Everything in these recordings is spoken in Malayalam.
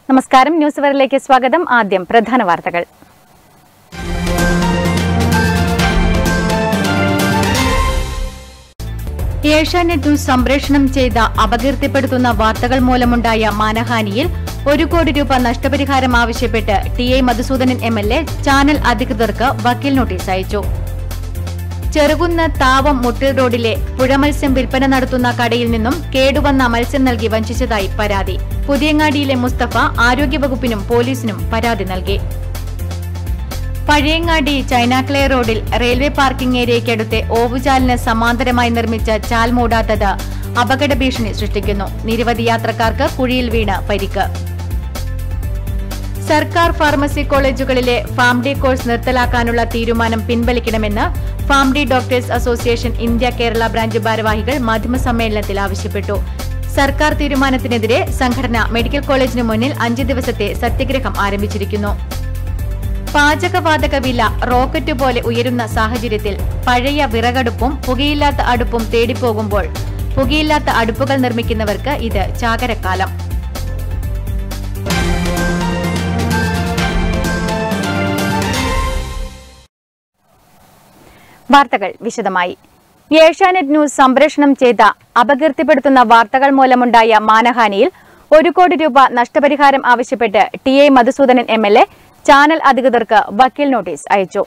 നമസ്കാരം ന്യൂസ് വരിലേക്ക് സ്വാഗതം ആദ്യം പ്രധാന വാർത്തകൾ ഏഷ്യാനെറ്റ് ന്യൂസ് സംപ്രേഷണം ചെയ്ത അപകീർത്തിപ്പെടുത്തുന്ന വാർത്തകൾ മൂലമുണ്ടായ മാനഹാനിയിൽ ഒരു കോടി രൂപ നഷ്ടപരിഹാരം ആവശ്യപ്പെട്ട് T A Madhusoodanan M L A channel അധികൃതർക്ക് വക്കീൽ നോട്ടീസ് അയച്ചു ചെറുകുന്ന് താവം മുട്ടിൽ റോഡിലെ പുഴമത്സ്യം വിൽപ്പന നടത്തുന്ന കടയിൽ നിന്നും കേടുവന്ന മത്സ്യം നൽകി വഞ്ചിച്ചതായി പരാതി പുതിയങ്ങാടിയിലെ മുസ്തഫ ആരോഗ്യവകുപ്പിനും പോലീസിനും പരാതി നൽകി പഴയങ്ങാടി ചൈനാക്ലേ റോഡിൽ റെയിൽവേ പാർക്കിംഗ് ഏരിയയ്ക്കടുത്തെ ഓവുചാലിന് സമാന്തരമായി നിർമ്മിച്ച ചാൽ മൂടാത്തത് അപകട ഭീഷണി സൃഷ്ടിക്കുന്നു നിരവധി യാത്രക്കാർക്ക് കുഴിയിൽ വീണ് പരിക്ക് സർക്കാർ ഫാർമസി കോളേജുകളിലെ ഫാം ഡി കോഴ്സ് നിർത്തലാക്കാനുള്ള തീരുമാനം പിൻവലിക്കണമെന്ന് Pharm D doctors association India Kerala branch ഭാരവാഹികൾ മാധ്യമസമ്മേളനത്തിൽ ആവശ്യപ്പെട്ടു സർക്കാർ തീരുമാനത്തിനെതിരെ സംഘടന മെഡിക്കൽ കോളേജിന് മുന്നിൽ അഞ്ച് ദിവസത്തെ സത്യഗ്രഹം ആരംഭിച്ചിരിക്കുന്നു പാചകവാതക വില റോക്കറ്റ് പോലെ ഉയരുന്ന സാഹചര്യത്തിൽ പഴയ വിറകടുപ്പും പുകയില്ലാത്ത അടുപ്പും തേടിപ്പോകുമ്പോൾ പുകയില്ലാത്ത അടുപ്പുകൾ നിർമ്മിക്കുന്നവർക്ക് ഇത് ചാകരക്കാലം വാർത്തകൾ വിശദമായി ഏഷ്യാനെറ്റ് ന്യൂസ് സംപ്രേഷണം ചെയ്ത അപകീർത്തിപ്പെടുത്തുന്ന വാർത്തകൾ മൂലമുണ്ടായ മാനഹാനിയിൽ ഒരു കോടി രൂപ നഷ്ടപരിഹാരം ആവശ്യപ്പെട്ട് T A Madhusoodanan M L A channel അധികൃതർക്ക് വക്കീൽ നോട്ടീസ് അയച്ചു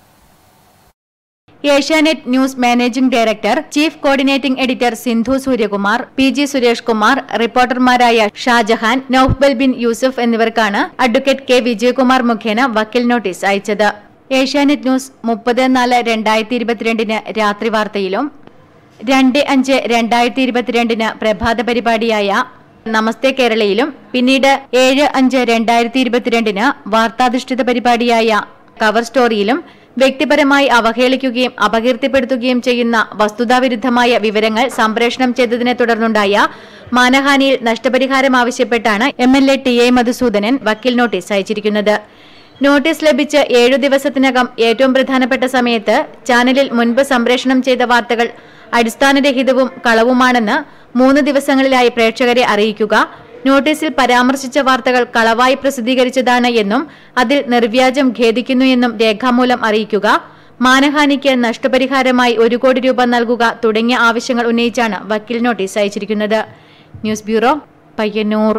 Asianet news managing director chief coordinating editor Sindhu Suryakumar P G Suresh Kumar റിപ്പോർട്ടർമാരായ ഷാജഹാൻ നൌഫ്ബൽ ബിൻ യൂസഫ് എന്നിവർക്കാണ് അഡ്വക്കേറ്റ് കെ വിജയകുമാർ മുഖേന വക്കീൽ നോട്ടീസ് അയച്ചത് ഏഷ്യാനെറ്റ് ന്യൂസ് മുപ്പത് നാല് രണ്ടായിരത്തി ഇരുപത്തിരണ്ടിന് രാത്രി വാർത്തയിലും രണ്ട് അഞ്ച് രണ്ടായിരത്തി ഇരുപത്തിരണ്ടിന് പ്രഭാത പരിപാടിയായ നമസ്തേ കേരളയിലും പിന്നീട് ഏഴ് അഞ്ച് രണ്ടായിരത്തി ഇരുപത്തിരണ്ടിന് വാർത്താധിഷ്ഠിത പരിപാടിയായ കവർ സ്റ്റോറിയിലും വ്യക്തിപരമായി അവഹേളിക്കുകയും അപകീർത്തിപ്പെടുത്തുകയും ചെയ്യുന്ന വസ്തുതാവിരുദ്ധമായ വിവരങ്ങൾ സംപ്രേഷണം ചെയ്തതിനെ തുടർന്നുണ്ടായ മാനഹാനിയിൽ നഷ്ടപരിഹാരം ആവശ്യപ്പെട്ടാണ് M L A T A Madhusoodanan വക്കീൽ നോട്ടീസ് അയച്ചിരിക്കുന്നത് നോട്ടീസ് ലഭിച്ച് ഏഴു ദിവസത്തിനകം ഏറ്റവും പ്രധാനപ്പെട്ട സമയത്ത് ചാനലിൽ മുൻപ് സംപ്രേഷണം ചെയ്ത വാർത്തകൾ അടിസ്ഥാനരഹിതവും കളവുമാണെന്ന് മൂന്ന് ദിവസങ്ങളിലായി പ്രേക്ഷകരെ അറിയിക്കുക നോട്ടീസിൽ പരാമർശിച്ച വാർത്തകൾ കളവായി പ്രസിദ്ധീകരിച്ചതാണ് എന്നും അതിൽ നിർവ്യാജം ഖേദിക്കുന്നു എന്നും രേഖാമൂലം അറിയിക്കുക മാനഹാനിക്ക് നഷ്ടപരിഹാരമായി ഒരു കോടി രൂപ നൽകുക തുടങ്ങിയ ആവശ്യങ്ങൾ ഉന്നയിച്ചാണ് വക്കീൽ നോട്ടീസ് അയച്ചിരിക്കുന്നത് ന്യൂസ് ബ്യൂറോ പയ്യന്നൂർ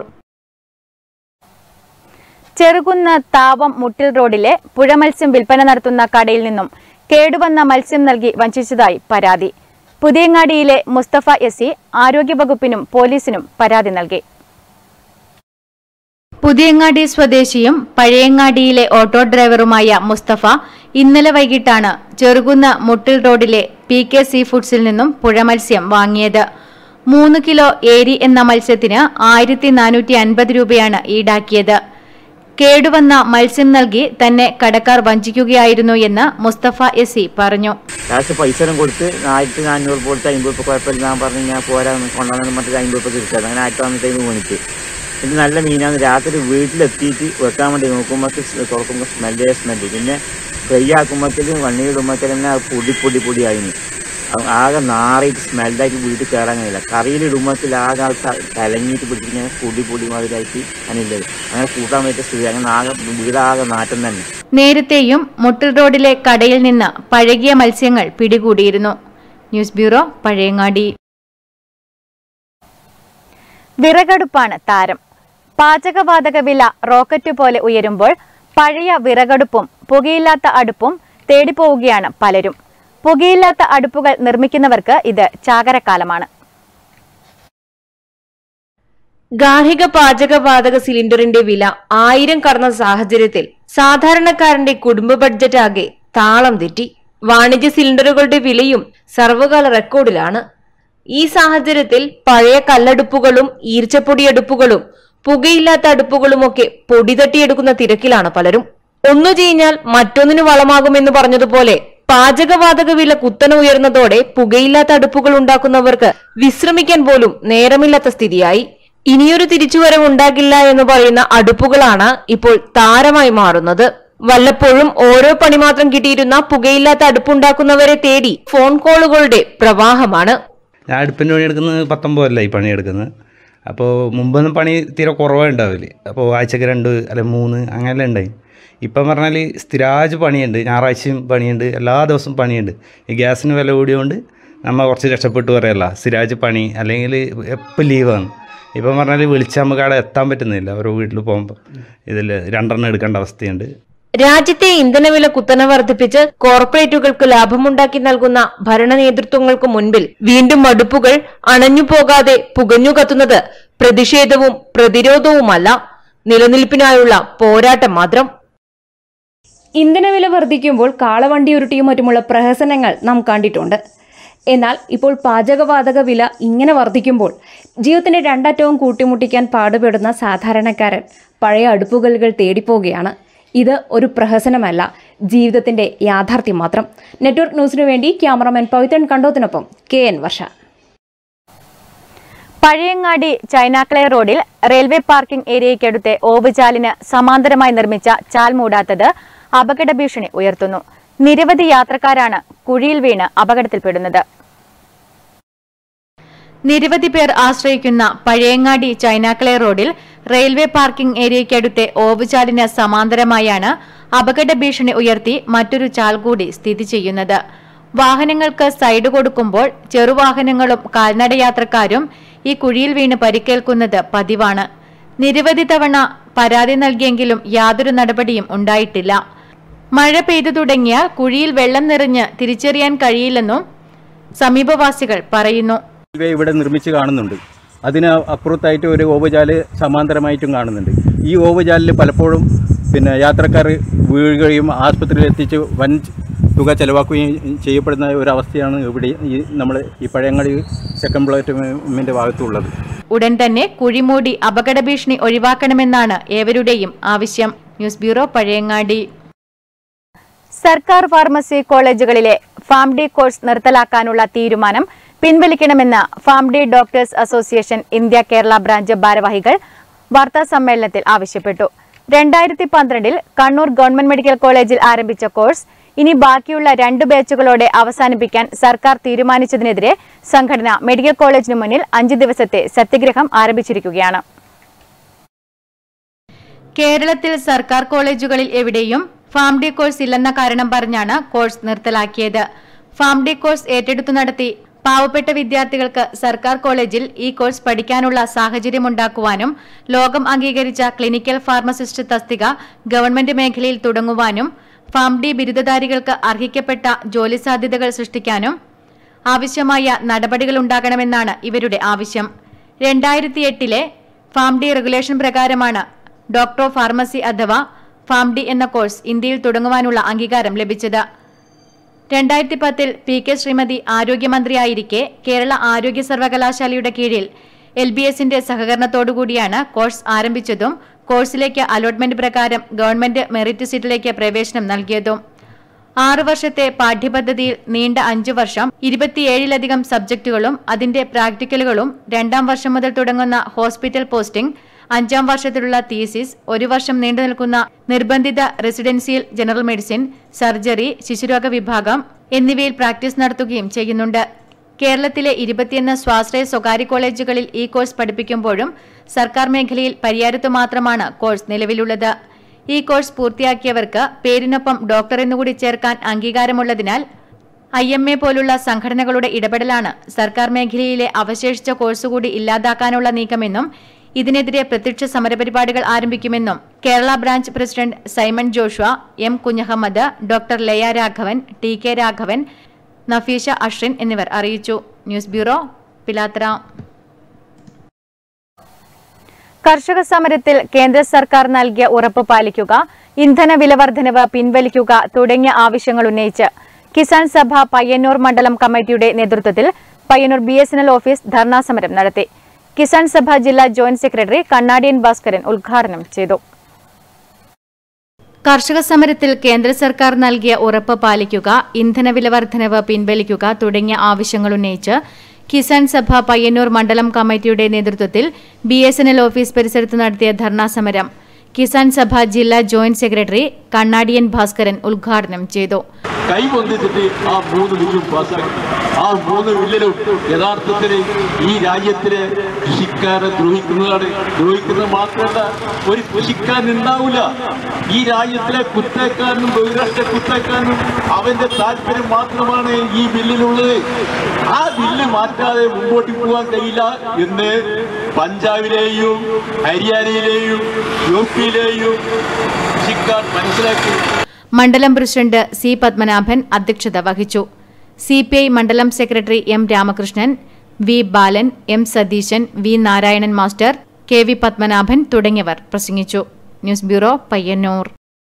ചെറുകുന്ന് താവം മുട്ടിൽ റോഡിലെ പുഴമത്സ്യം വിൽപ്പന നടത്തുന്ന കടയിൽ നിന്നും കേടുവന്ന മത്സ്യം നൽകി വഞ്ചിച്ചതായി പരാതി പുതിയങ്ങാടിയിലെ മുസ്തഫ എസ് ആരോഗ്യവകുപ്പിനും പോലീസിനും പരാതി നൽകി പുതിയങ്ങാടി സ്വദേശിയും പഴയങ്ങാടിയിലെ ഓട്ടോ ഡ്രൈവറുമായ മുസ്തഫ ഇന്നലെ വൈകിട്ടാണ് ചെറുകുന്ന് മുട്ടിൽ റോഡിലെ പി കെ സീ ഫുഡ്സിൽ നിന്നും പുഴമത്സ്യം വാങ്ങിയത് മൂന്ന് കിലോ ഏരി എന്ന മത്സ്യത്തിന് ആയിരത്തി നാനൂറ്റി അൻപത് രൂപയാണ് ഈടാക്കിയത് കേടുവന്ന മത്സ്യം നൽകി തന്നെ കടക്കാർ വഞ്ചിക്കുകയായിരുന്നു എന്ന് മുസ്തഫ എസി പറഞ്ഞു ലാസ്റ്റ് പൈസ എല്ലാം കൊടുത്ത് ആയിരത്തി നാനൂറ് കൊടുത്ത് അമ്പത് രൂപ കുഴപ്പമില്ല ഞാൻ പറഞ്ഞു ഞാൻ പോരാ കൊണ്ടുവന്നു മറ്റേ അമ്പത് രൂപ തിരിച്ചത് അങ്ങനെ ആയിരത്തി നാനൂറ്റി മേടിച്ച് ഇത് നല്ല മീനാണ് രാത്രി വീട്ടിലെത്തിയിട്ട് വെക്കാൻ വേണ്ടി നോക്കുമ്പോൾ തുറക്കുമ്പോൾ സ്മെല്ലേ സ്മെല്ല് പിന്നെ ഫ്രൈ ആക്കുമ്പോഴത്തേക്കും വണ്ണി ഇടുമ്പോഴത്തേക്കും തന്നെ അത് പൊടി പൊടി പൊടി ആയിന് അത് ആകെ നാറിയിട്ട് സ്മെല്ലായിട്ട് വീട്ടിൽ കയറാൻ കഴിയില്ല കറിയിലിടുമ്പോഴത്തിൽ ആകെ ആൾ ത- കലങ്ങിയിട്ട് പിടിച്ചിട്ട് ഞാൻ പൊടി പൊടി മാതിരിയായിട്ട് അങ്ങനെയുള്ളത് അങ്ങനെ കൂട്ടാൻ പറ്റിയ സ്ഥിതി അങ്ങനെ ആകെ വീടാകെ നാറ്റം തന്നെ നേരത്തെയും മുട്ടിൽ റോഡിലെ കടയിൽ നിന്ന് പഴകിയ മത്സ്യങ്ങൾ പിടികൂടിയിരുന്നു ന്യൂസ് ബ്യൂറോ പഴയങ്ങാടി വിറകടുപ്പാണ് താരം പാചകവാതക വില റോക്കറ്റ് പോലെ ഉയരുമ്പോൾ പഴയ വിറകടുപ്പും പുകയില്ലാത്ത അടുപ്പും തേടിപ്പോവുകയാണ് പലരും പുകയില്ലാത്ത അടുപ്പുകൾ നിർമ്മിക്കുന്നവർക്ക് ഇത് ചാകരക്കാലമാണ് ഗാർഹിക പാചകവാതക സിലിണ്ടറിന്റെ വില ആയിരം കടന്ന സാഹചര്യത്തിൽ സാധാരണക്കാരന്റെ കുടുംബ ബഡ്ജറ്റ് ആകെ താളം തെറ്റി വാണിജ്യ സിലിണ്ടറുകളുടെ വിലയും സർവകാല റെക്കോർഡിലാണ് ഈ സാഹചര്യത്തിൽ പഴയ കല്ലടുപ്പുകളും ഈർച്ചപ്പൊടി അടുപ്പുകളും പുകയില്ലാത്ത അടുപ്പുകളുമൊക്കെ പൊടി തട്ടിയെടുക്കുന്ന തിരക്കിലാണ് പലരും ഒന്നു ചെയ്ഞ്ഞാൽ മറ്റൊന്നിന് വളമാകുമെന്ന് പറഞ്ഞതുപോലെ പാചകവാതക വില കുത്തനെ ഉയർന്നതോടെ പുകയില്ലാത്ത അടുപ്പുകൾ ഉണ്ടാക്കുന്നവർക്ക് വിശ്രമിക്കാൻ പോലും നേരമില്ലാത്ത സ്ഥിതിയായി ഇനിയൊരു തിരിച്ചുവരവ് ഉണ്ടാകില്ല എന്ന് പറയുന്ന അടുപ്പുകളാണ് ഇപ്പോൾ താരമായി മാറുന്നത് വല്ലപ്പോഴും ഓരോ പണി മാത്രം കിട്ടിയിരുന്ന പുകയില്ലാത്ത അടുപ്പുണ്ടാക്കുന്നവരെ തേടി ഫോൺ കോളുകളുടെ പ്രവാഹമാണ് ഞാൻ അടുപ്പിൻ്റെ പണിയെടുക്കുന്നത് പത്തൊമ്പത് കൊല്ലമായി പണിയെടുക്കുന്നത് അപ്പോൾ മുമ്പൊന്നും പണി തീരെ കുറവേ ഉണ്ടാവില്ല അപ്പോൾ ആഴ്ചക്ക് രണ്ട് അല്ലെങ്കിൽ മൂന്ന് അങ്ങനെല്ലാം ഉണ്ടായി ഇപ്പം പറഞ്ഞാൽ സ്ഥിരാജ് പണിയുണ്ട് ഞായറാഴ്ചയും പണിയുണ്ട് എല്ലാ ദിവസവും പണിയുണ്ട് ഈ ഗ്യാസിന് വില കൂടിയതുകൊണ്ട് നമ്മൾ കുറച്ച് രക്ഷപ്പെട്ടു പറയല്ല സ്ഥിരാജ് പണി അല്ലെങ്കിൽ എപ്പോൾ ലീവാണ് ഇപ്പം പറഞ്ഞാൽ വിളിച്ചാൽ നമുക്ക് അവിടെ എത്താൻ പറ്റുന്നില്ല ഓരോ വീട്ടിൽ പോകുമ്പോൾ ഇതിൽ രണ്ടെണ്ണം എടുക്കേണ്ട അവസ്ഥയുണ്ട് രാജ്യത്തെ ഇന്ധനവില കുത്തനെ വർദ്ധിപ്പിച്ച് കോർപ്പറേറ്റുകൾക്ക് ലാഭമുണ്ടാക്കി നൽകുന്ന ഭരണ നേതൃത്വങ്ങൾക്ക് മുൻപിൽ വീണ്ടും മടുപ്പുകൾ അണഞ്ഞു പോകാതെ പുകഞ്ഞു കത്തുന്നത് പ്രതിഷേധവും പ്രതിരോധവുമല്ല നിലനിൽപ്പിനായുള്ള പോരാട്ടം മാത്രം ഇന്ധനവില വർദ്ധിക്കുമ്പോൾ കാളവണ്ടി ഉരുട്ടിയും മറ്റുമുള്ള പ്രഹസനങ്ങൾ നാം കണ്ടിട്ടുണ്ട് എന്നാൽ ഇപ്പോൾ പാചകവാതക വില ഇങ്ങനെ വർദ്ധിക്കുമ്പോൾ ജീവിതത്തിന്റെ രണ്ടറ്റവും കൂട്ടിമുട്ടിക്കാൻ പാടുപെടുന്ന സാധാരണക്കാരൻ പഴയ അടുപ്പുകലുകൾ തേടിപ്പോവുകയാണ് ഇത് ഒരു പ്രഹസനമല്ല ജീവിതത്തിന്റെ യാഥാർത്ഥ്യം മാത്രം നെറ്റ്വർക്ക് ന്യൂസിനു വേണ്ടി ക്യാമറമാൻ പവിത്രൻ കണ്ടോത്തിനൊപ്പം K N Varsha Pazhayangadi China clay റോഡിൽ റെയിൽവേ പാർക്കിംഗ് ഏരിയയ്ക്കടുത്തെ ഓവുചാലിന് സമാന്തരമായി നിർമ്മിച്ച ചാൽ മൂടാത്തത് അപകട ഭീഷണി ഉയർത്തുന്നു നിരവധി യാത്രക്കാരാണ് കുഴിയിൽ വീണ് അപകടത്തിൽപ്പെടുന്നത് നിരവധി പേർ ആശ്രയിക്കുന്ന പഴയങ്ങാടി ചൈനാക്ലേ റോഡിൽ റെയിൽവേ പാർക്കിംഗ് ഏരിയയ്ക്കടുത്തെ ഓവുചാലിന് സമാന്തരമായാണ് അപകട ഭീഷണി ഉയർത്തി മറ്റൊരു ചാൽ കൂടി സ്ഥിതി ചെയ്യുന്നത് വാഹനങ്ങൾക്ക് സൈഡ് കൊടുക്കുമ്പോൾ ചെറുവാഹനങ്ങളും കാൽനടയാത്രക്കാരും ഈ കുഴിയിൽ വീണ് പരിക്കേൽക്കുന്നത് പതിവാണ് നിരവധി തവണ പരാതി നൽകിയെങ്കിലും യാതൊരു നടപടിയും ഉണ്ടായിട്ടില്ല മഴ പെയ്തു തുടങ്ങിയാൽ കുഴിയിൽ വെള്ളം നിറഞ്ഞ് തിരിച്ചറിയാൻ കഴിയില്ലെന്നും സമീപവാസികൾ പറയുന്നു റെയിൽവേ ഇവിടെ നിർമ്മിച്ച് കാണുന്നുണ്ട് അതിന് അപ്പുറത്തായിട്ട് ഒരു ഓവുചാല് സമാന്തരമായിട്ടും കാണുന്നുണ്ട് ഈ ഓവുചാലിൽ പലപ്പോഴും പിന്നെ യാത്രക്കാർ വീഴുകയും ആസ്പത്രിയിൽ എത്തിച്ച് വൻ തുക ചെലവാക്കുകയും ചെയ്യപ്പെടുന്ന ഒരു അവസ്ഥയാണ് ഇവിടെ ഈ നമ്മൾ ഈ പഴയങ്ങാടി സെക്കൻഡ് പ്ലാറ്റ്ഫോമിൻ്റെ ഭാഗത്തുള്ളത് ഉടൻ തന്നെ കുഴിമൂടി അപകട ഭീഷണി ഒഴിവാക്കണമെന്നാണ് ഏവരുടെയും ആവശ്യം ന്യൂസ് ബ്യൂറോ പഴയങ്ങാടി സർക്കാർ ഫാർമസി കോളേജുകളിലെ ഫാം ഡി കോഴ്സ് നിർത്തലാക്കാനുള്ള തീരുമാനം പിൻവലിക്കണമെന്ന് Pharm D doctors association India Kerala branch ഭാരവാഹികൾ വാർത്താ സമ്മേളനത്തിൽ ആവശ്യപ്പെട്ടു രണ്ടായിരത്തി പന്ത്രണ്ടിൽ കണ്ണൂർ ഗവൺമെന്റ് മെഡിക്കൽ കോളേജിൽ ആരംഭിച്ച കോഴ്സ് ഇനി ബാക്കിയുള്ള രണ്ട് ബാച്ചുകളോടെ അവസാനിപ്പിക്കാൻ സർക്കാർ തീരുമാനിച്ചതിനെതിരെ സംഘടന മെഡിക്കൽ കോളേജിന് മുന്നിൽ അഞ്ച് ദിവസത്തെ സത്യഗ്രഹം ആരംഭിച്ചിരിക്കുകയാണ് കേരളത്തിൽ സർക്കാർ കോളേജുകളിൽ എവിടെയും ഫാം ഡി കോഴ്സ് ഇല്ലെന്ന കാരണം പറഞ്ഞാണ് കോഴ്സ് നിർത്തലാക്കിയത് ഫാം ഡി കോഴ്സ് ഏറ്റെടുത്തു നടത്തി പാവപ്പെട്ട വിദ്യാർത്ഥികൾക്ക് സർക്കാർ കോളേജിൽ ഈ കോഴ്സ് പഠിക്കാനുള്ള സാഹചര്യമുണ്ടാക്കുവാനും ലോകം അംഗീകരിച്ച ക്ലിനിക്കൽ ഫാർമസിസ്റ്റ് തസ്തിക ഗവൺമെന്റ് മേഖലയിൽ തുടങ്ങുവാനും ഫാം ഡി ബിരുദധാരികൾക്ക് അർഹിക്കപ്പെട്ട ജോലി സാധ്യതകൾ സൃഷ്ടിക്കാനും ആവശ്യമായ നടപടികളുണ്ടാകണമെന്നാണ് ഇവരുടെ ആവശ്യം രണ്ടായിരത്തി എട്ടിലെ ഫാം ഡി റെഗുലേഷൻ പ്രകാരമാണ് ഡോക്ടർ ഓഫ് ഫാർമസി അഥവാ ഫാം ഡി എന്ന കോഴ്സ് ഇന്ത്യയിൽ തുടങ്ങുവാനുള്ള അംഗീകാരം ലഭിച്ചത് രണ്ടായിരത്തി പത്തിൽ പി കെ ശ്രീമതി ആരോഗ്യമന്ത്രിയായിരിക്കെ കേരള ആരോഗ്യ സർവകലാശാലയുടെ കീഴിൽ എൽ ബി എസിന്റെ സഹകരണത്തോടുകൂടിയാണ് കോഴ്സ് ആരംഭിച്ചതും കോഴ്സിലേക്ക് അലോട്ട്മെന്റ് പ്രകാരം ഗവൺമെന്റ് മെറിറ്റ് സീറ്റിലേക്ക് പ്രവേശനം നൽകിയതും ആറു വർഷത്തെ പാഠ്യപദ്ധതിയിൽ നീണ്ട അഞ്ചു വർഷം ഇരുപത്തിയേഴിലധികം സബ്ജക്റ്റുകളും അതിന്റെ പ്രാക്ടിക്കലുകളും രണ്ടാം വർഷം മുതൽ തുടങ്ങുന്ന ഹോസ്പിറ്റൽ പോസ്റ്റിംഗ് അഞ്ചാം വർഷത്തിലുള്ള തീസിസ് ഒരു വർഷം നീണ്ടു നിൽക്കുന്ന നിർബന്ധിത റെസിഡൻസിയൽ ജനറൽ മെഡിസിൻ സർജറി ശിശുരോഗ വിഭാഗം എന്നിവയിൽ പ്രാക്ടീസ് നടത്തുകയും ചെയ്യുന്നുണ്ട് കേരളത്തിലെ ഇരുപത്തിയൊന്ന് സ്വാശ്രയ സ്വകാര്യ കോളേജുകളിൽ ഈ കോഴ്സ് പഠിപ്പിക്കുമ്പോഴും സർക്കാർ മേഖലയിൽ പരിയാരത്തു മാത്രമാണ് കോഴ്സ് നിലവിലുള്ളത് ഈ കോഴ്സ് പൂർത്തിയാക്കിയവർക്ക് പേരിനൊപ്പം ഡോക്ടർ എന്നുകൂടി ചേർക്കാൻ അംഗീകാരമുള്ളതിനാൽ ഐ എം എ പോലുള്ള സംഘടനകളുടെ ഇടപെടലാണ് സർക്കാർ മേഖലയിലെ അവശേഷിച്ച കോഴ്സ് കൂടി ഇല്ലാതാക്കാനുള്ള നീക്കമെന്നും ഇതിനെതിരെ പ്രത്യക്ഷ സമരപരിപാടികൾ ആരംഭിക്കുമെന്നും Kerala branch president Simon Joshua M Kunjahammed doctor Laya Raghavan T K Raghavan Nafeesa Ashrin എന്നിവർ അറിയിച്ചു ന്യൂസ് ബ്യൂറോ പിലാത്ര കർഷക സമരത്തിൽ കേന്ദ്ര സർക്കാർ നൽകിയ ഉറപ്പ് പാലിക്കുക ഇന്ധന വില വർധനവ് പിൻവലിക്കുക തുടങ്ങിയ ആവശ്യങ്ങൾ ഉന്നയിച്ച് കിസാൻ സഭ പയ്യന്നൂർ മണ്ഡലം കമ്മിറ്റിയുടെ നേതൃത്വത്തിൽ Payyanur B S N L office dharna സമരം നടത്തി കിസാൻ സഭ ജില്ലാ ജോയിന്റ് സെക്രട്ടറി കണ്ണാടിയൻ ഭാസ്കരൻ ഉദ്ഘാടനം ചെയ്തു കർഷക സമരത്തിൽ കേന്ദ്ര സർക്കാർ നൽകിയ ഉറപ്പ് പാലിക്കുക ഇന്ധനവില വർധനവ് പിൻവലിക്കുക തുടങ്ങിയ ആവശ്യങ്ങൾ ഉന്നയിച്ച് കിസാൻ സഭ പയ്യന്നൂർ മണ്ഡലം കമ്മിറ്റിയുടെ നേതൃത്വത്തിൽ B S N L office പരിസരത്ത് നടത്തിയ ധർണാ സമരം കിസാൻ സഭ ജില്ലാ ജോയിന്റ് സെക്രട്ടറി കണ്ണാടിയൻ ഭാസ്കരൻ ഉദ്ഘാടനം ചെയ്തു കൈ പൊന്തിച്ചിട്ട് ആ മൂന്ന് ബില്ലും പാസ്സാക്കി ആ മൂന്ന് ബില്ലിലും യഥാർത്ഥത്തിൽ ഈ രാജ്യത്തിലെ കൃഷിക്കാരെ ദ്രോഹിക്കുന്നതാണ് ദ്രോഹിക്കുന്നത് മാത്രമല്ല ഒരു കൃഷിക്കാരൻ ഉണ്ടാവില്ല ഈ രാജ്യത്തിലെ കുറ്റക്കാരനും ബഹിരാഷ്ട്ര കുറ്റക്കാരനും അവന്റെ താല്പര്യം മാത്രമാണ് ഈ ബില്ലിലുള്ളത് ആ ബില്ല് മാറ്റാതെ മുമ്പോട്ട് പോകാൻ കഴിയില്ല എന്ന് പഞ്ചാബിലെയും ഹരിയാനയിലെയും യു പിയിലെയും കൃഷിക്കാർ മനസ്സിലാക്കി മണ്ഡലം പ്രസിഡന്റ് സി പത്മനാഭൻ അധ്യക്ഷത വഹിച്ചു സി പി ഐ മണ്ഡലം secretary M Ramakrishnan V Balan M Satheesan V Narayanan master K V Padmanabhan തുടങ്ങിയവർ പ്രസംഗിച്ചു ന്യൂസ് ബ്യൂറോ പയ്യന്നൂർ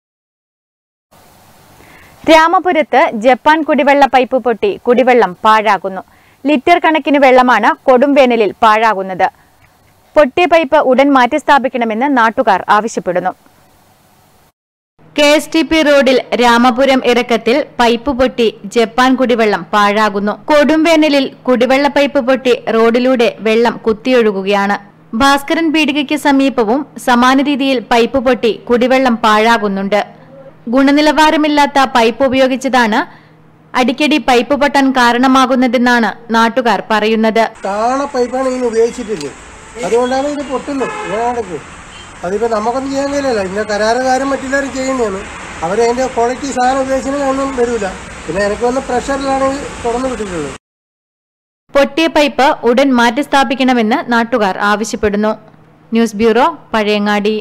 രാമപുരത്ത് ജപ്പാൻ കുടിവെള്ള പൈപ്പ് പൊട്ടി കുടിവെള്ളം പാഴാകുന്നു ലിറ്റർ കണക്കിന് വെള്ളമാണ് കൊടുംവേനലിൽ പാഴാകുന്നത് പൊട്ടിയ പൈപ്പ് ഉടൻ മാറ്റിസ്ഥാപിക്കണമെന്ന് നാട്ടുകാർ ആവശ്യപ്പെടുന്നു കെ എസ് ടി പി റോഡിൽ രാമപുരം ഇറക്കത്തിൽ പൈപ്പ് പൊട്ടി ജപ്പാൻ കുടിവെള്ളം പാഴാകുന്നു കൊടുംവേനലിൽ കുടിവെള്ള പൈപ്പ് പൊട്ടി റോഡിലൂടെ വെള്ളം കുത്തിയൊഴുകുകയാണ് ഭാസ്കരൻ പീടികയ്ക്ക് സമീപവും സമാന രീതിയിൽ പൈപ്പ് പൊട്ടി കുടിവെള്ളം പാഴാകുന്നുണ്ട് ഗുണനിലവാരമില്ലാത്ത പൈപ്പ് ഉപയോഗിച്ചതാണ് അടിക്കടി പൈപ്പ് പൊട്ടാൻ കാരണമാകുന്നതെന്നാണ് നാട്ടുകാർ പറയുന്നത് താണ പൈപ്പാണ് ഇതിന് ഉപയോഗിച്ചിട്ടില്ല അതുകൊണ്ടാണ് ഇത് പൊട്ടുന്നത് ഇങ്ങനെ നടക്കും അതിപ്പോൾ നമുക്കൊന്നും ചെയ്യാൻ കഴിയില്ല ഇതിൻ്റെ കരാറുകാരും മറ്റുള്ളവരും ചെയ്യുന്നതാണ് അവർ അതിൻ്റെ ക്വാളിറ്റി സാധനം ഉപയോഗിച്ചാൽ ഒന്നും വരില്ല പിന്നെ എനിക്ക് വന്ന് പ്രഷറിലാണ് ഇത് തുറന്നു വിട്ടിട്ടുള്ളത് പൊട്ടിയ പൈപ്പ് ഉടൻ മാറ്റിസ്ഥാപിക്കണമെന്ന് നാട്ടുകാർ ആവശ്യപ്പെടുന്നു news bureau Pazhayangadi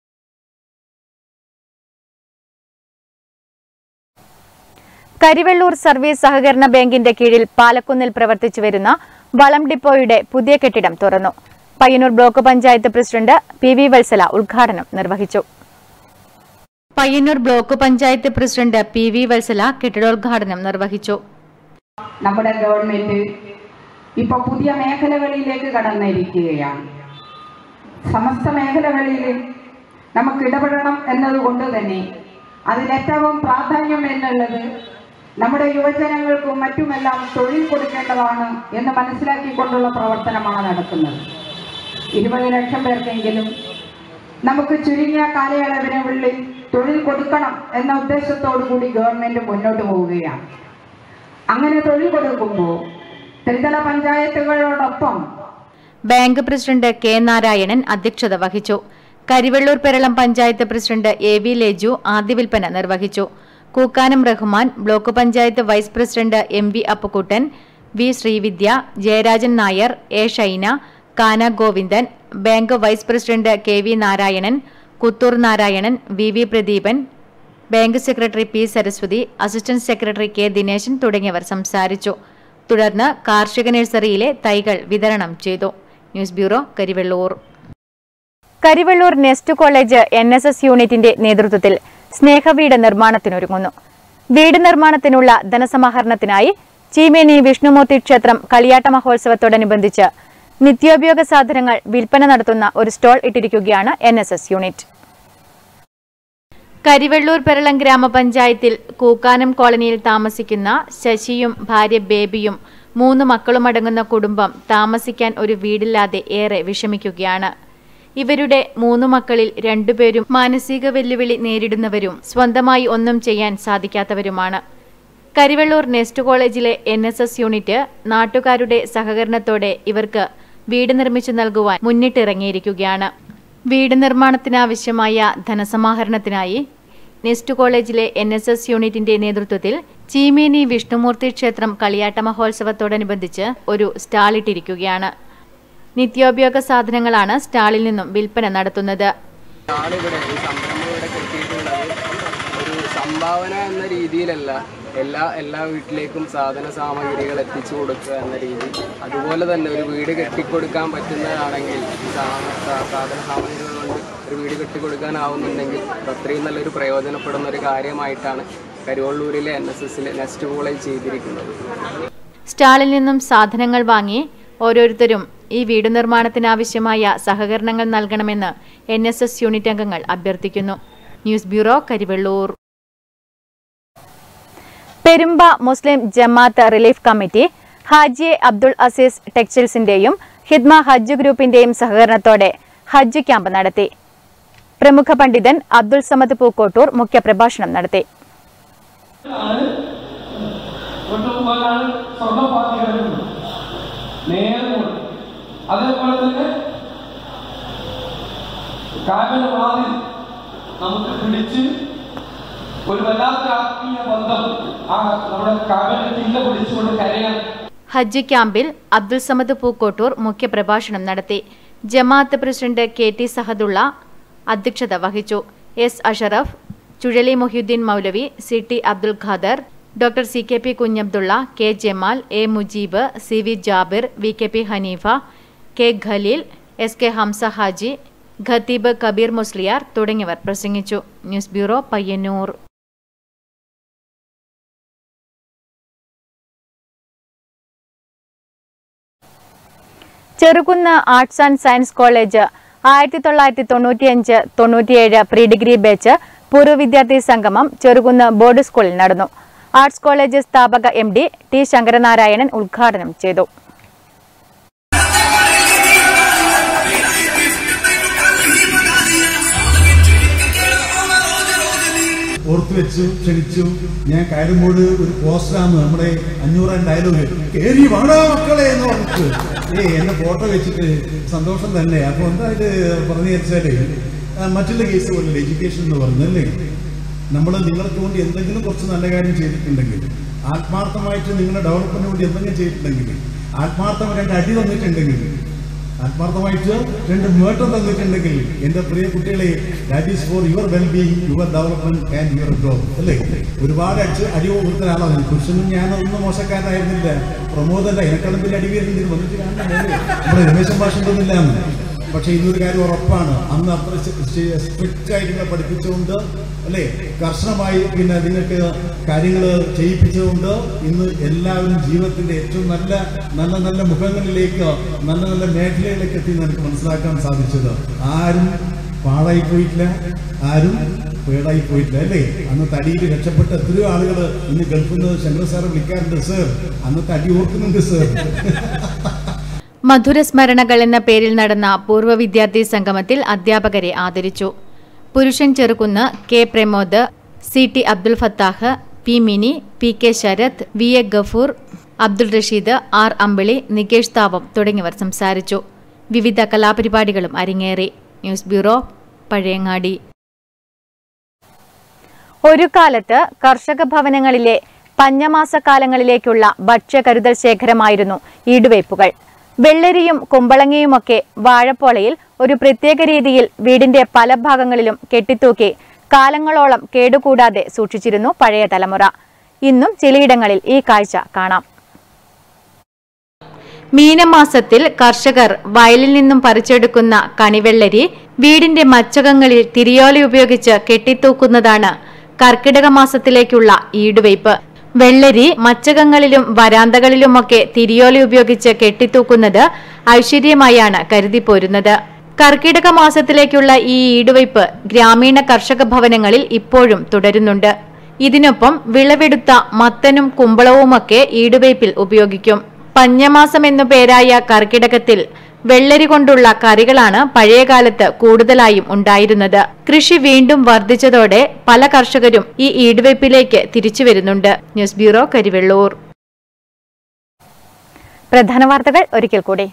Karivellur service സഹകരണ ബാങ്കിന്റെ കീഴിൽ പാലക്കുന്നിൽ പ്രവർത്തിച്ചു വരുന്ന വളം ഡിപ്പോയുടെ പുതിയ കെട്ടിടം തുറന്നു Payyanur block panchayat president P V Valsala ഉദ്ഘാടനം നിർവഹിച്ചു Payyanur block panchayat president P V Valsala കെട്ടിടോദ്ഘാടനം നിർവഹിച്ചു നമ്മുടെ ഗവൺമെന്റ് ഇപ്പൊ പുതിയ മേഖലകളിലേക്ക് കടന്നിരിക്കുകയാണ് സമസ്ത മേഖലകളിൽ നമുക്ക് ഇടപെടണം എന്നതുകൊണ്ട് തന്നെ അതിലേറ്റവും പ്രാധാന്യം എന്നുള്ളത് നമ്മുടെ യുവജനങ്ങൾക്കും മറ്റുമെല്ലാം തൊഴിൽ കൊടുക്കേണ്ടതാണ് എന്ന് മനസ്സിലാക്കിക്കൊണ്ടുള്ള പ്രവർത്തനമാണ് നടക്കുന്നത് ഇരുപത് ലക്ഷം പേർക്കെങ്കിലും നമുക്ക് ചുരുങ്ങിയ കാലയളവിനുള്ളിൽ തൊഴിൽ കൊടുക്കണം എന്ന ഉദ്ദേശത്തോടു കൂടി ഗവൺമെന്റ് മുന്നോട്ട് പോവുകയാണ് അങ്ങനെ തൊഴിൽ കൊടുക്കുമ്പോൾ ത്രിതല പഞ്ചായത്തുകളോടൊപ്പം ബാങ്ക് പ്രസിഡന്റ് കെ നാരായണൻ അധ്യക്ഷത വഹിച്ചു Karivellur Peralam panchayat president A V Leju ആദ്യ വിൽപ്പന നിർവഹിച്ചു Kookkanam Rahman block panchayat vice president M V Appukuttan V Sreevidya Jayarajan Nair A Shaina കാന Govindan bank vice president K V Narayanan Kuthur Narayanan V V Pradeepan bank secretary P Saraswathi assistant secretary K Dineshan തുടങ്ങിയവർ സംസാരിച്ചു തുടർന്ന് കാർഷിക നഴ്സറിയിലെ തൈകൾ വിതരണം ചെയ്തു news bureau Karivellur Karivellur nest college N S S യൂണിറ്റിന്റെ നേതൃത്വത്തിൽ സ്നേഹവീട് നിർമ്മാണത്തിനൊരുങ്ങുന്നു വീട് നിർമ്മാണത്തിനുള്ള ധനസമാഹരണത്തിനായി ചീമേനി വിഷ്ണുമൂർത്തി ക്ഷേത്രം കളിയാട്ട മഹോത്സവത്തോടനുബന്ധിച്ച് നിത്യോപയോഗ സാധനങ്ങൾ വിൽപ്പന നടത്തുന്ന ഒരു സ്റ്റോൾ ഇട്ടിരിക്കുകയാണ് N S S unit Karivellur Peralam ഗ്രാമപഞ്ചായത്തിൽ കൂക്കാനം കോളനിയിൽ താമസിക്കുന്ന ശശിയും ഭാര്യ ബേബിയും മൂന്ന് മക്കളുമടങ്ങുന്ന കുടുംബം താമസിക്കാൻ ഒരു വീടില്ലാതെ ഏറെ വിഷമിക്കുകയാണ് ഇവരുടെ മൂന്നു മക്കളിൽ രണ്ടുപേരും മാനസിക വെല്ലുവിളി നേരിടുന്നവരും സ്വന്തമായി ഒന്നും ചെയ്യാൻ സാധിക്കാത്തവരുമാണ് കരിവെള്ളൂർ നെസ്റ്റ് കോളേജിലെ എൻ എസ് എസ് യൂണിറ്റ് നാട്ടുകാരുടെ സഹകരണത്തോടെ ഇവർക്ക് വീട് നിർമ്മിച്ചു നൽകുവാൻ മുന്നിട്ടിറങ്ങിയിരിക്കുകയാണ് വീട് നിർമ്മാണത്തിനാവശ്യമായ ധനസമാഹരണത്തിനായി നെസ്റ്റ് കോളേജിലെ എൻ എസ് എസ് യൂണിറ്റിന്റെ നേതൃത്വത്തിൽ ചീമേനി വിഷ്ണുമൂർത്തി ക്ഷേത്രം കളിയാട്ട മഹോത്സവത്തോടനുബന്ധിച്ച് ഒരു സ്റ്റാളിട്ടിരിക്കുകയാണ് നിത്യോപയോഗ സാധനങ്ങളാണ് സ്റ്റാളിൽ നിന്നും വിൽപ്പന നടത്തുന്നത് ആളിവിടെ ഈ സംരംഭം ഇവിടെ കെട്ടിയിട്ടുള്ളത് ഒരു സംഭാവന എന്ന രീതിയിലല്ല എല്ലാ എല്ലാ വീട്ടിലേക്കും സാധന സാമഗ്രികൾ എത്തിച്ചു കൊടുക്കുക എന്ന രീതി അതുപോലെ തന്നെ ഒരു വീട് കെട്ടിക്കൊടുക്കാൻ പറ്റുന്നതാണെങ്കിൽ ഈ സാ- സാ- സാധന സാമഗ്രികൾ കൊണ്ട് ഒരു വീട് കെട്ടിക്കൊടുക്കാനാവുന്നുണ്ടെങ്കിൽ അത് അത്രയും നല്ലൊരു പ്രയോജനപ്പെടുന്ന ഒരു കാര്യമായിട്ടാണ് കരുവള്ളൂരിലെ എൻ എസ് എസിലെ നെക്സ്റ്റ് കോളേജ് ചെയ്തിരിക്കുന്നത് സ്റ്റാളിൽ നിന്നും സാധനങ്ങൾ വാങ്ങി ഓരോരുത്തരും ഈ വീട് നിർമ്മാണത്തിനാവശ്യമായ സഹകരണങ്ങൾ നൽകണമെന്ന് എൻ എസ് എസ് യൂണിറ്റ് അംഗങ്ങൾ അഭ്യർത്ഥിക്കുന്നു news bureau Karivellur Perumba Muslim Jamaath relief committee Haji Abdul Azeez ടെക്സ്റ്റൈൽസിന്റെയും ഹിദ്മ ഹജ്ജ് ഗ്രൂപ്പിന്റെയും സഹകരണത്തോടെ ഹജ്ജ് ക്യാമ്പ് നടത്തി പ്രമുഖ പണ്ഡിതൻ അബ്ദുൾ സമദ് പൂക്കോട്ടൂർ മുഖ്യപ്രഭാഷണം നടത്തി കൊണ്ടുപോകാനാണ് സ്വർണ്ണപാതികളുണ്ട് നേരെ കൊണ്ട് അതേപോലെ തന്നെ കാവലവാതിൽ നമുക്ക് പിടിച്ച് ഒരു വല്ലാത്ത ആത്മീയ ബന്ധം ആ നമ്മുടെ കാവല ചില്ല പിടിച്ചുകൊണ്ട് കരയാൻ ഹജ്ജ് ക്യാമ്പിൽ അബ്ദുൾ സമദ് പൂക്കോട്ടൂർ മുഖ്യപ്രഭാഷണം നടത്തി ജമാഅത്ത് പ്രസിഡന്റ് കെ ടി സഹദുള്ള അധ്യക്ഷത വഹിച്ചു S Ashraf Chuzhali Mohiyudheen Moulavi C T Abdul Khader doctor C K P Kunhabdulla K Jamal A Mujeeb C V Jabir V K P Haneefa K Khaleel S K Hamza Haji Khatheeb Kabeer Musliyar തുടങ്ങിയവർ പ്രസംഗിച്ചു news bureau Payyanur Cherukunnu arts and science college ആയിരത്തി തൊള്ളായിരത്തി തൊണ്ണൂറ്റിയഞ്ച് തൊണ്ണൂറ്റിയേഴ് പ്രീ ഡിഗ്രി ബാച്ച് പൂർവ്വ വിദ്യാർത്ഥി സംഗമം ചെറുകുന്ന് ബോർഡ് സ്കൂളിൽ നടന്നു ആർട്സ് കോളേജ് സ്ഥാപക എം ഡി ടി ശങ്കരനാരായണൻ ഉദ്ഘാടനം ചെയ്തു ഓർത്തു വെച്ചു ക്ഷണിച്ചു ഞാൻ കയറുമ്പോൾ ഒരു പോസ്റ്ററാണ് നമ്മുടെ അഞ്ഞൂറാം ഡയലോഗ് കേറി വാടാ മക്കളെ എന്ന് പറഞ്ഞിട്ട് ഏ എന്നെ ഫോട്ടോ വെച്ചിട്ട് സന്തോഷം തന്നെ അപ്പൊ എന്താ ഇത് പറഞ്ഞു വെച്ചാല് ആ, മറ്റുള്ള കേസ് പോലല്ലേ എഡ്യൂക്കേഷൻ എന്ന് പറഞ്ഞല്ലേ നമ്മൾ നിങ്ങൾക്ക് വേണ്ടി എന്തെങ്കിലും കുറച്ച് നല്ല കാര്യം ചെയ്തിട്ടുണ്ടെങ്കിൽ ആത്മാർത്ഥമായിട്ട് നിങ്ങളുടെ ഡെവലപ്മെന്റിന് വേണ്ടി എന്തെങ്കിലും ചെയ്തിട്ടുണ്ടെങ്കിൽ ആത്മാർത്ഥം രണ്ട് അടി തന്നിട്ടുണ്ടെങ്കിൽ ആത്മാർത്ഥമായിട്ട് രണ്ട് മേട്ടം തന്നിട്ടുണ്ടെങ്കിൽ എന്റെ പ്രിയ കുട്ടികളെ that is for your well being your development and your growth അല്ലേ ഒരുപാട് അടി അടി കൊടുത്ത ആളാണ് പുരുഷനും ഞാനൊന്നും മോശക്കാരനായിരുന്നില്ല പ്രമോദല്ല എന്നെക്കാളും വലിയ അടി വരുന്നില്ല വന്നിട്ട് കാണുന്നില്ല നമ്മുടെ രമേശൻ ഭാഷ ഉണ്ടെന്നില്ല എന്ന്. പക്ഷെ ഇന്നൊരു കാര്യം ഉറപ്പാണ് അന്ന് അത്ര സ്ട്രിക്റ്റ് ആയിട്ട് നിങ്ങളെ പഠിപ്പിച്ചുകൊണ്ട് അല്ലേ കർശനമായി പിന്നെ നിങ്ങൾക്ക് കാര്യങ്ങൾ ചെയ്യിപ്പിച്ചുകൊണ്ട് ഇന്ന് എല്ലാവരും ജീവിതത്തിന്റെ ഏറ്റവും നല്ല നല്ല നല്ല മുഖങ്ങളിലേക്ക് നല്ല നല്ല മേഖലയിലേക്ക് എത്തി നമുക്ക് മനസ്സിലാക്കാൻ സാധിച്ചത് ആരും പാഴായി പോയിട്ടില്ല ആരും പേടായി പോയിട്ടില്ല അല്ലേ അന്ന് തടിയിൽ രക്ഷപ്പെട്ട എത്രയോ ആളുകൾ ഇന്ന് ഗൾഫിൽ നിന്ന് ശങ്കർ സാറ് വിളിക്കാറുണ്ട് സർ അന്ന് തടി ഓർക്കുന്നുണ്ട് സർ മധുരസ്മരണകൾ എന്ന പേരിൽ നടന്ന പൂർവ്വ വിദ്യാർത്ഥി സംഗമത്തിൽ അധ്യാപകരെ ആദരിച്ചു Purushan Cherukunnu K Pramod C T Abdul Fathah P Mini P K Sarath V A Gafoor Abdul Rasheed R Ambili Nikesh Thavam തുടങ്ങിയവർ സംസാരിച്ചു വിവിധ കലാപരിപാടികളും അരങ്ങേറി ന്യൂസ് ബ്യൂറോ പഴയങ്ങാടി ഒരു കാലത്ത് കർഷക ഭവനങ്ങളിലെ പഞ്ഞമാസക്കാലങ്ങളിലേക്കുള്ള ഭക്ഷ്യകരുതൽ ശേഖരമായിരുന്നു ഈടുവയ്പ്പുകൾ വെള്ളരിയും കുമ്പളങ്ങയുമൊക്കെ വാഴപ്പോളയിൽ ഒരു പ്രത്യേക രീതിയിൽ വീടിന്റെ പല ഭാഗങ്ങളിലും കെട്ടിത്തൂക്കി കാലങ്ങളോളം കേടുകൂടാതെ സൂക്ഷിച്ചിരുന്നു പഴയ തലമുറ ഇന്നും ചിലയിടങ്ങളിൽ ഈ കാഴ്ച കാണാം മീനമാസത്തിൽ കർഷകർ വയലിൽ നിന്നും പറിച്ചെടുക്കുന്ന കണിവെള്ളരി വീടിന്റെ മച്ചകങ്ങളിൽ തിരിയോല ഉപയോഗിച്ച് കെട്ടിത്തൂക്കുന്നതാണ് കർക്കിടക മാസത്തിലേക്കുള്ള ഈടുവയ്പ് വെള്ളരി മച്ചകങ്ങളിലും വരാന്തകളിലുമൊക്കെ തിരിയോല ഉപയോഗിച്ച് കെട്ടിത്തൂക്കുന്നത് ഐശ്വര്യമായാണ് കരുതിപ്പോരുന്നത് കർക്കിടക മാസത്തിലേക്കുള്ള ഈ ഈടുവയ്പ് ഗ്രാമീണ കർഷക ഭവനങ്ങളിൽ ഇപ്പോഴും തുടരുന്നുണ്ട് ഇതിനൊപ്പം വിളവെടുത്ത മത്തനും കുമ്പളവുമൊക്കെ ഈടുവയ്പിൽ ഉപയോഗിക്കും പഞ്ഞമാസം എന്നു പേരായ കർക്കിടകത്തിൽ വെള്ളരി കൊണ്ടുള്ള കറികളാണ് പഴയകാലത്ത് കൂടുതലായും ഉണ്ടായിരുന്നത് കൃഷി വീണ്ടും വർദ്ധിച്ചതോടെ പല കർഷകരും ഈ ഈടുവയ്പിലേക്ക് തിരിച്ചു വരുന്നുണ്ട് ന്യൂസ് ബ്യൂറോ കരിവെള്ളൂർ പ്രധാന വാർത്തകൾ ഒരിക്കൽ കൂടി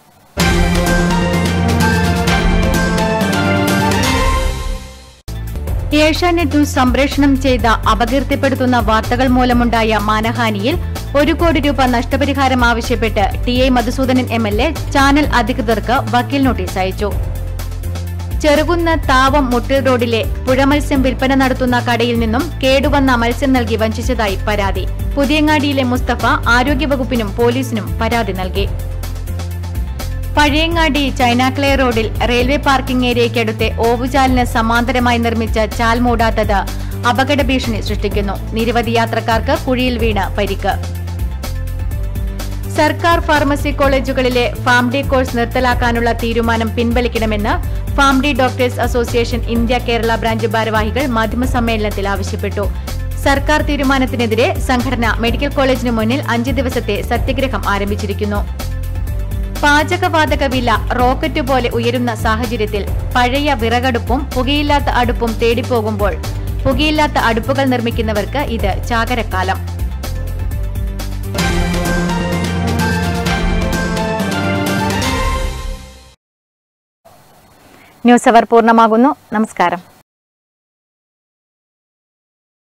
ഏഷ്യാനെറ്റ് ന്യൂസ് സംപ്രേഷണം ചെയ്ത അപകീർത്തിപ്പെടുത്തുന്ന വാർത്തകൾ മൂലമുണ്ടായ മാനഹാനിയിൽ ഒരു കോടി രൂപ നഷ്ടപരിഹാരം ആവശ്യപ്പെട്ട് T I Madhusoodanan M L A channel അധികൃതർക്ക് വക്കീൽ നോട്ടീസ് അയച്ചു ചെറുകുന്ന് താവം മുട്ടിൽ റോഡിലെ പുഴമത്സ്യം വിൽപ്പന നടത്തുന്ന കടയിൽ നിന്നും കേടുവന്ന മത്സ്യം നൽകി വഞ്ചിച്ചതായി പരാതി പുതിയങ്ങാടിയിലെ മുസ്തഫ ആരോഗ്യവകുപ്പിനും പോലീസിനും പരാതി നൽകി പഴയങ്ങാടി ചൈനാക്ലേ റോഡിൽ റെയിൽവേ പാർക്കിംഗ് ഏരിയയ്ക്കടുത്തെ ഓവുചാലിന് സമാന്തരമായി നിർമ്മിച്ച ചാൽ മൂടാത്തത് അപകട ഭീഷണി സൃഷ്ടിക്കുന്നു നിരവധി യാത്രക്കാർക്ക് കുഴിയിൽ വീണ് പരിക്ക് സർക്കാർ ഫാർമസി കോളേജുകളിലെ ഫാം ഡി കോഴ്സ് നിർത്തലാക്കാനുള്ള തീരുമാനം പിൻവലിക്കണമെന്ന് Pharm D doctors association India Kerala branch ഭാരവാഹികൾ മാധ്യമസമ്മേളനത്തിൽ ആവശ്യപ്പെട്ടു സർക്കാർ തീരുമാനത്തിനെതിരെ സംഘടന മെഡിക്കൽ കോളേജിന് മുന്നിൽ അഞ്ച് ദിവസത്തെ സത്യഗ്രഹം ആരംഭിച്ചിരിക്കുന്നു പാചകവാതക വില റോക്കറ്റ് പോലെ ഉയരുന്ന സാഹചര്യത്തിൽ പഴയ വിറകടുപ്പും പുകയില്ലാത്ത അടുപ്പും തേടിപ്പോകുമ്പോൾ പുകയില്ലാത്ത അടുപ്പുകൾ നിർമ്മിക്കുന്നവർക്ക് ഇത് ചാകരക്കാലം ന്യൂസ് അവർ പൂർണ്ണമാകുന്നു നമസ്കാരം